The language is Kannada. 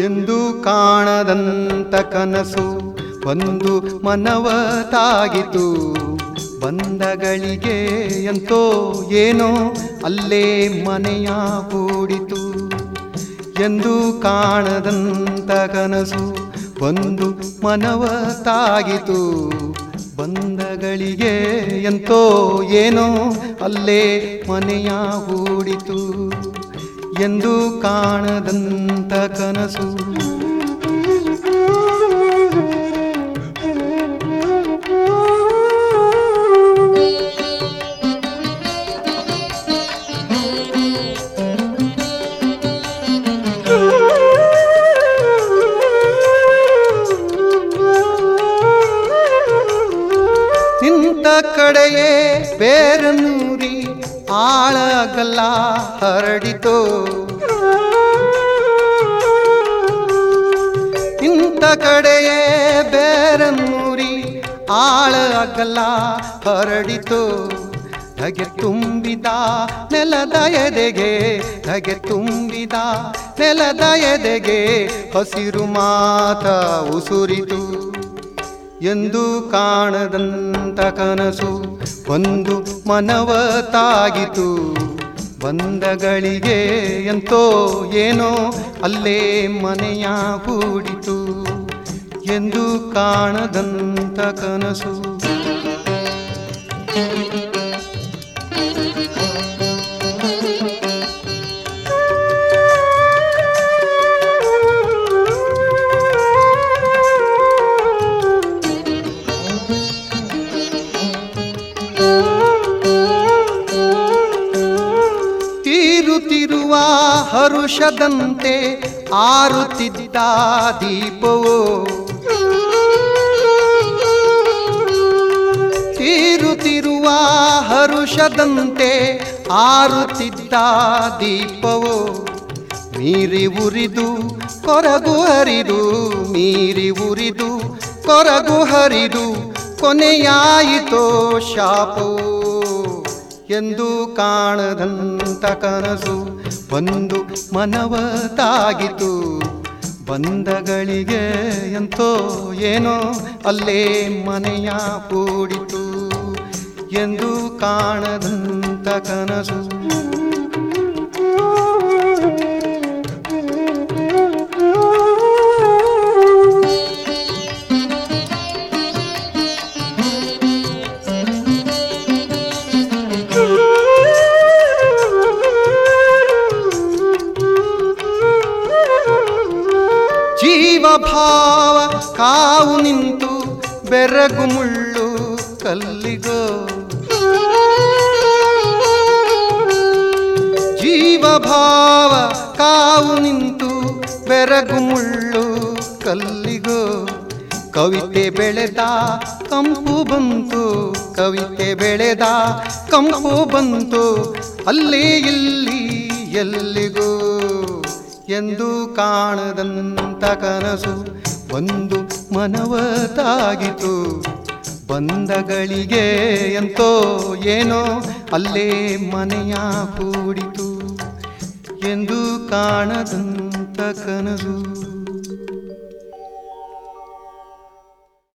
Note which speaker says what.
Speaker 1: ಎಂದು ಕಾಣದಂತ ಕನಸು ಒಂದು ಮನವ ತಾಗಿತು ಬಂದಗಳಿಗೆ ಎಂತೋ ಏನೋ ಅಲ್ಲೇ ಮನೆಯ ಹೂಡಿತು ಎಂದು ಕಾಣದಂತ ಕನಸು ಒಂದು ಮನವ ತಾಗಿತು ಬಂದಗಳಿಗೆ ಎಂತೋ ಏನೋ ಅಲ್ಲೇ ಮನೆಯ ಹೂಡಿತು ಎಂದು ಕಾಣದಂತ ಕನಸು ನಿಂತ ಕಡೆಯೇ ಬೇರನ್ನೂರಿ ಆಳಗಲ್ಲ ಹರಡಿತೋ ಇಂಥ ಕಡೆಯೇ ಬೇರನ್ನೂರಿ ಆಳಗಲ್ಲ ಹರಡಿತೋ ಧಗೆ ತುಂಬಿದ ನೆಲದ ಎದೆಗೆ ಧಗೆ ತುಂಬಿದ ನೆಲದ ಎದೆಗೆ ಹಸಿರು ಮಾತ ಉಸುರಿತು ಎಂದು ಕಾಣದಂತ ಕನಸು ಒಂದು ಮನವ ತಾಗಿತು ಬಂದಗಳಿಗೆ ಎಂತೋ ಏನೋ ಅಲ್ಲೇ ಮನೆಯ ಹೂಡಿತು ಎಂದು ಕಾಣದಂತ ಕನಸು ತೀರುತ್ತಿರುವ ಹರುಷದಂತೆ ಆರುತ್ತಿದ್ದ ದೀಪವೋ ತೀರುತ್ತಿರುವ ಹರುಷದಂತೆ ಆರುತ್ತಿದ್ದ ದೀಪವೋ ಮೀರಿ ಉರಿದು ಕೊರಗು ಹರಿದು ಮೀರಿ ಉರಿದು ಕೊರಗು ಹರಿದು ಕೊನೆಯಾಯಿತೋ ಶಾಪೋ ಎಂದು ಕಾಣದಂತ ಕನಸು ಒಂದು ಮನವ ತಾಗಿತು ಬಂದಗಳಿಗೆ ಎಂತೋ ಏನೋ ಅಲ್ಲೇ ಮನೆಯ ಕೂಡಿತು ಎಂದು ಕಾಣದಂತ ಕನಸು ಜೀವಭಾವ ಕಾವು ನಿಂತು ಬೆರಗು ಮುಳ್ಳು ಕಲ್ಲಿಗೋ ಜೀವಭಾವ ಕಾವು ನಿಂತು ಬೆರಗು ಮುಳ್ಳು ಕಲ್ಲಿಗೋ ಕವಿತೆ ಬೆಳೆದ ಕಂಪು ಬಂತು ಕವಿತೆ ಬೆಳೆದ ಕಂಪು ಬಂತು ಅಲ್ಲಿ ಇಲ್ಲಿ ಎಲ್ಲಿಗೋ ಎಂದು ಕಾಣದಂತ ಕನಸು ಒಂದು ಮನವ ತಾಗಿತು ಬಂದಗಳಿಗೆ ಎಂತೋ ಏನೋ ಅಲ್ಲೇ ಮನೆಯ ಕೂಡಿತು ಎಂದು ಕಾಣದಂತ ಕನಸು